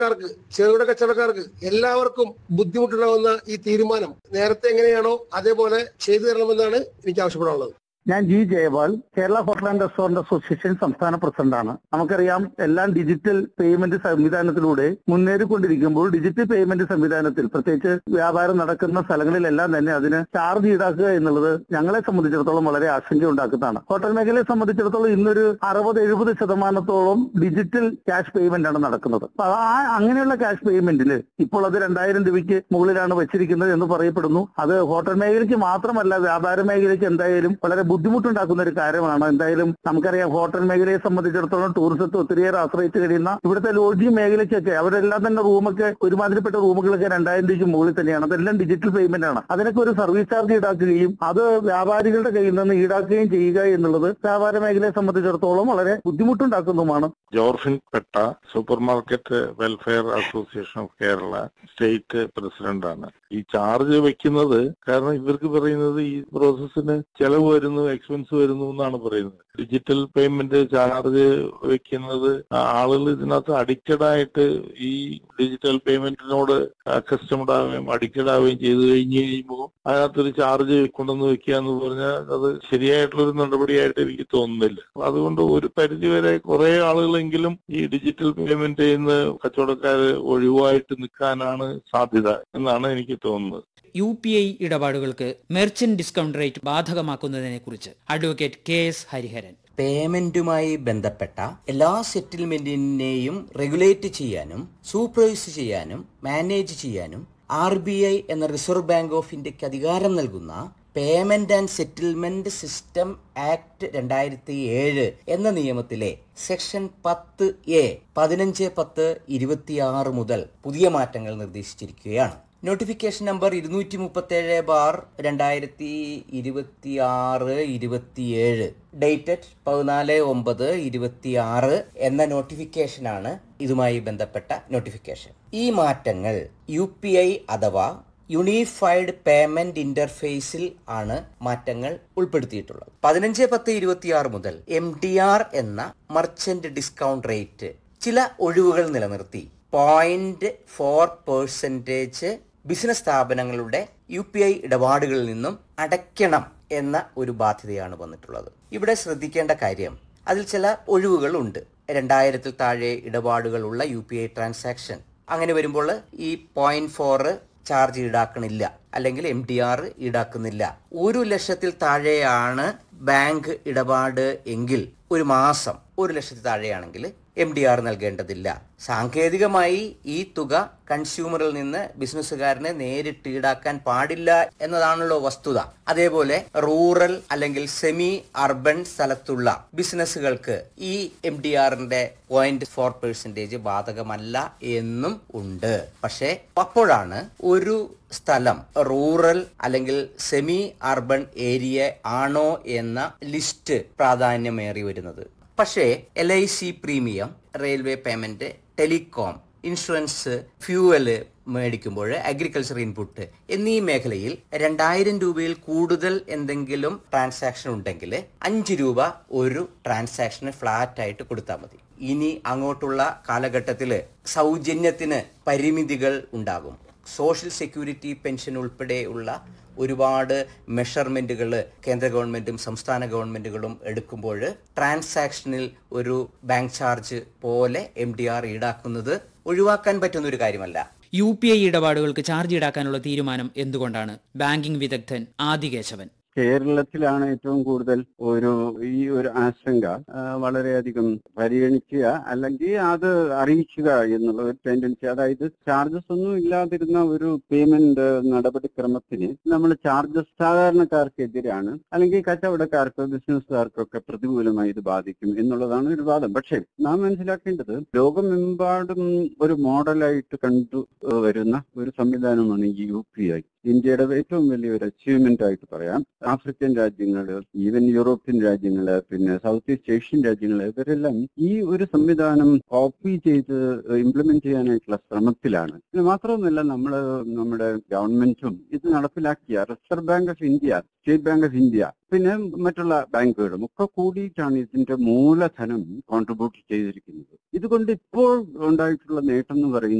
കച്ചവടക്കാർക്ക് ചെറുകിട കച്ചവടക്കാർക്ക് എല്ലാവർക്കും ബുദ്ധിമുട്ടുണ്ടാകുന്ന ഈ തീരുമാനം നേരത്തെ എങ്ങനെയാണോ അതേപോലെ ചെയ്തു തരണമെന്നാണ് എനിക്ക് ആവശ്യപ്പെടാനുള്ളത് ഞാൻ G Jayapal Kerala hotel and restaurant association സംസ്ഥാന പ്രസിഡന്റാണ് നമുക്കറിയാം എല്ലാം ഡിജിറ്റൽ പേയ്മെന്റ് സംവിധാനത്തിലൂടെ മുന്നേറിക്കൊണ്ടിരിക്കുമ്പോൾ ഡിജിറ്റൽ പേയ്മെന്റ് സംവിധാനത്തിൽ പ്രത്യേകിച്ച് വ്യാപാരം നടക്കുന്ന സ്ഥലങ്ങളിലെല്ലാം തന്നെ അതിന് ചാർജ് ഈടാക്കുക എന്നുള്ളത് ഞങ്ങളെ സംബന്ധിച്ചിടത്തോളം വളരെ ആശങ്ക ഉണ്ടാക്കുന്നതാണ് ഹോട്ടൽ മേഖലയെ സംബന്ധിച്ചിടത്തോളം ഇന്നൊരു അറുപത് എഴുപത് ശതമാനത്തോളം ഡിജിറ്റൽ ക്യാഷ് പേയ്മെന്റ് ആണ് നടക്കുന്നത് അപ്പൊ ആ അങ്ങനെയുള്ള ക്യാഷ് പേയ്മെന്റിൽ ഇപ്പോൾ അത് രണ്ടായിരം രൂപയ്ക്ക് മുകളിലാണ് വെച്ചിരിക്കുന്നത് എന്ന് പറയപ്പെടുന്നു അത് ഹോട്ടൽ മേഖലയ്ക്ക് മാത്രമല്ല വ്യാപാര മേഖലയ്ക്ക് എന്തായാലും വളരെ ബുദ്ധിമുട്ടുണ്ടാക്കുന്ന ഒരു കാര്യമാണ് എന്തായാലും നമുക്കറിയാം ഹോട്ടൽ മേഖലയെ സംബന്ധിച്ചിടത്തോളം ടൂറിസത്തെ ഒത്തിരിയേറെ ആശ്രയിച്ച് കഴിയുന്ന ഇവിടുത്തെ ലോഡ്ജിംഗ് മേഖലയ്ക്കൊക്കെ അവരെല്ലാം തന്നെ റൂമൊക്കെ ഒരുമാതിരിപ്പെട്ട റൂമുകളൊക്കെ രണ്ടായിരം രൂപയ്ക്ക് മുകളിൽ തന്നെയാണ് അതെല്ലാം ഡിജിറ്റൽ പേയ്മെന്റ് ആണ് അതിനൊക്കെ ഒരു സർവീസ് ചാർജ് ഈടാക്കുകയും അത് വ്യാപാരികളുടെ കയ്യിൽ നിന്ന് ഈടാക്കുകയും ചെയ്യുക എന്നുള്ളത് വ്യാപാര മേഖലയെ സംബന്ധിച്ചിടത്തോളം വളരെ ബുദ്ധിമുട്ടുണ്ടാക്കുന്നതുമാണ് ജോർഫിൻ പെട്ട supermarket welfare association of Kerala state പ്രസിഡന്റാണ് ഈ ചാർജ് വെക്കുന്നത് കാരണം ഇവർക്ക് പറയുന്നത് ഈ പ്രോസസ്സിന് ചെലവ് വരുന്നു എക്സ്പെൻസ് വരുന്നു എന്നാണ് പറയുന്നത് ഡിജിറ്റൽ പേയ്മെന്റ് ചാർജ് വെക്കുന്നത് ആളുകൾ ഇതിനകത്ത് അഡിക്റ്റഡ് ആയിട്ട് ഈ ഡിജിറ്റൽ പേയ്മെന്റിനോട് അക്കസ്റ്റംഡ് ആവുകയും അഡിക്റ്റഡ് ആവുകയും ചെയ്തു കഴിഞ്ഞ് കഴിയുമ്പോൾ അതിനകത്തൊരു ചാർജ് കൊണ്ടുവന്ന് വെക്കുക എന്ന് പറഞ്ഞാൽ അത് ശരിയായിട്ടുള്ളൊരു നടപടിയായിട്ട് എനിക്ക് തോന്നുന്നില്ല അപ്പൊ അതുകൊണ്ട് ഒരു പരിധിവരെ കുറെ ആളുകളെങ്കിലും ഈ ഡിജിറ്റൽ പേയ്മെന്റ് ചെയ്യുന്ന കച്ചവടക്കാർ ഒഴിവായിട്ട് നിൽക്കാനാണ് സാധ്യത എന്നാണ് എനിക്ക് തോന്നുന്നത് യു പി ഐ ഇടപാടുകൾക്ക് മെർച്ചന്റ് ഡിസ്കൗണ്ട് റേറ്റ് ബാധകമാക്കുന്നതിനെക്കുറിച്ച് അഡ്വക്കേറ്റ് കെ എസ് ഹരിഹരൻ പേയ്മെന്റുമായി ബന്ധപ്പെട്ട എല്ലാ സെറ്റിൽമെന്റിനെയും റെഗുലേറ്റ് ചെയ്യാനും സൂപ്പർവൈസ് ചെയ്യാനും മാനേജ് ചെയ്യാനും ആർ ബി ഐ എന്ന റിസർവ് ബാങ്ക് ഓഫ് ഇന്ത്യക്ക് അധികാരം നൽകുന്ന payment and settlement system act രണ്ടായിരത്തി ഏഴ് എന്ന നിയമത്തിലെ സെക്ഷൻ പത്ത് എ പതിനഞ്ച് പത്ത് ഇരുപത്തിയാറ് മുതൽ പുതിയ മാറ്റങ്ങൾ നിർദ്ദേശിച്ചിരിക്കുകയാണ് നോട്ടിഫിക്കേഷൻ നമ്പർ ഇരുന്നൂറ്റി മുപ്പത്തേഴ് ബാർ രണ്ടായിരത്തി ഇരുപത്തി ആറ് ഇരുപത്തിയേഴ് ഡേറ്റഡ് പതിനാല് ഒമ്പത് ഇരുപത്തിയാറ് എന്ന നോട്ടിഫിക്കേഷനാണ് ഇതുമായി ബന്ധപ്പെട്ട നോട്ടിഫിക്കേഷൻ ഈ മാറ്റങ്ങൾ യു പി ഐ അഥവാ യൂണിഫൈഡ് പേയ്മെന്റ് ഇന്റർഫേസിൽ ആണ് മാറ്റങ്ങൾ ഉൾപ്പെടുത്തിയിട്ടുള്ളത് പതിനഞ്ച് പത്ത് ഇരുപത്തിയാറ് മുതൽ എം ഡി ആർ എന്ന മർച്ചന്റ് ഡിസ്കൗണ്ട് റേറ്റ് ചില ഒഴിവുകൾ നിലനിർത്തി പോയിന്റ് ഫോർ പെർസെൻറ്റേജ് ബിസിനസ് സ്ഥാപനങ്ങളുടെ യു പി ഐ ഇടപാടുകളിൽ നിന്നും അടയ്ക്കണം എന്ന ഒരു ബാധ്യതയാണ് വന്നിട്ടുള്ളത് ഇവിടെ ശ്രദ്ധിക്കേണ്ട കാര്യം അതിൽ ചില ഒഴിവുകൾ ഉണ്ട് രണ്ടായിരത്തിൽ താഴെ ഇടപാടുകളുള്ള യു പി ഐ ട്രാൻസാക്ഷൻ അങ്ങനെ വരുമ്പോൾ ഈ പോയിന്റ് ഫോർ ചാർജ് ഈടാക്കണില്ല അല്ലെങ്കിൽ എം ഡി ആർ ഈടാക്കുന്നില്ല ഒരു ലക്ഷത്തിൽ താഴെയാണ് ബാങ്ക് ഇടപാട് എങ്കിൽ ഒരു മാസം ഒരു ലക്ഷത്തിൽ താഴെയാണെങ്കിൽ എം ഡി ആർ നൽകേണ്ടതില്ല സാങ്കേതികമായി ഈ തുക കൺസ്യൂമറിൽ നിന്ന് ബിസിനസ്സുകാരനെ നേരിട്ട് ഈടാക്കാൻ പാടില്ല എന്നതാണല്ലോ വസ്തുത അതേപോലെ റൂറൽ അല്ലെങ്കിൽ സെമി അർബൻ സ്ഥലത്തുള്ള ബിസിനസ്സുകൾക്ക് ഈ എം ഡി ആറിന്റെ പോയിന്റ് ഫോർ പെർസെന്റേജ് ബാധകമല്ല എന്നും ഉണ്ട് പക്ഷേ അപ്പോഴാണ് ഒരു സ്ഥലം റൂറൽ അല്ലെങ്കിൽ സെമി അർബൻ ഏരിയ ആണോ എന്ന ലിസ്റ്റ് പ്രാധാന്യമേറി വരുന്നത് പക്ഷേ L I C premium railway payment telecom insurance fuel മേടിക്കുമ്പോൾ അഗ്രികൾച്ചർ ഇൻപുട്ട് എന്നീ മേഖലയിൽ രണ്ടായിരം രൂപയിൽ കൂടുതൽ എന്തെങ്കിലും ട്രാൻസാക്ഷൻ ഉണ്ടെങ്കിൽ അഞ്ച് രൂപ ഒരു ട്രാൻസാക്ഷന് ഫ്ലാറ്റ് ആയിട്ട് കൊടുത്താൽ മതി ഇനി അങ്ങോട്ടുള്ള കാലഘട്ടത്തിൽ സൗജന്യത്തിന് പരിമിതികൾ ഉണ്ടാകും സോഷ്യൽ സെക്യൂരിറ്റി പെൻഷൻ ഉൾപ്പെടെയുള്ള ഒരുപാട് മെഷർമെന്റുകൾ കേന്ദ്ര ഗവൺമെന്റും സംസ്ഥാന ഗവൺമെന്റുകളും എടുക്കുമ്പോൾ ട്രാൻസാക്ഷനിൽ ഒരു ബാങ്ക് ചാർജ് പോലെ എം ഡി ആർ ഈടാക്കുന്നത് ഒഴിവാക്കാൻ പറ്റുന്ന ഒരു കാര്യമല്ല യു പി ഐ ഇടപാടുകൾക്ക് ചാർജ് ഈടാക്കാനുള്ള തീരുമാനം എന്തുകൊണ്ടാണ് ബാങ്കിംഗ് വിദഗ്ധൻ ആദികേശവൻ കേരളത്തിലാണ് ഏറ്റവും കൂടുതൽ ഒരു ഈ ഒരു ആശങ്ക ആ, വളരെയധികം പരിഗണിക്കുക അല്ലെങ്കിൽ അത് അറിയിക്കുക എന്നുള്ള ഒരു ടെൻഡൻസി അതായത് ചാർജസ് ഒന്നും ഇല്ലാതിരുന്ന ഒരു പേയ്മെന്റ് നടപടിക്രമത്തിന് നമ്മൾ ചാർജസ് സാധാരണക്കാർക്കെതിരാണ് അല്ലെങ്കിൽ കച്ചവടക്കാർക്കോ ബിസിനസ്സുകാർക്കൊക്കെ പ്രതികൂലമായി ഇത് ബാധിക്കും എന്നുള്ളതാണ് ഒരു വാദം പക്ഷേ നാം മനസ്സിലാക്കേണ്ടത് ലോകമെമ്പാടും ഒരു മോഡലായിട്ട് കണ്ടു ഏഹ് വരുന്ന ഒരു സംവിധാനമാണ് ഈ യു പി ഐ ഇന്ത്യയുടെ ഏറ്റവും വലിയൊരു അച്ചീവ്മെന്റ് ആയിട്ട് പറയാം ആഫ്രിക്കൻ രാജ്യങ്ങള് ഈവൻ യൂറോപ്യൻ രാജ്യങ്ങള് പിന്നെ സൗത്ത് ഈസ്റ്റ് ഏഷ്യൻ രാജ്യങ്ങള് ഇവരെല്ലാം ഈ ഒരു സംവിധാനം കോപ്പി ചെയ്ത് ഇംപ്ലിമെന്റ് ചെയ്യാനായിട്ടുള്ള ശ്രമത്തിലാണ് പിന്നെ മാത്രമൊന്നുമല്ല നമ്മൾ നമ്മുടെ ഗവൺമെന്റും ഇത് നടപ്പിലാക്കിയ reserve bank of India state bank of India പിന്നെ മറ്റുള്ള ബാങ്കുകളും ഒക്കെ കൂടിയിട്ടാണ് ഇതിന്റെ മൂലധനം കോൺട്രിബ്യൂട്ട് ചെയ്തിരിക്കുന്നത് ഇതുകൊണ്ട് ഇപ്പോൾ ഉണ്ടായിട്ടുള്ള നേട്ടം എന്ന് പറയുന്നത്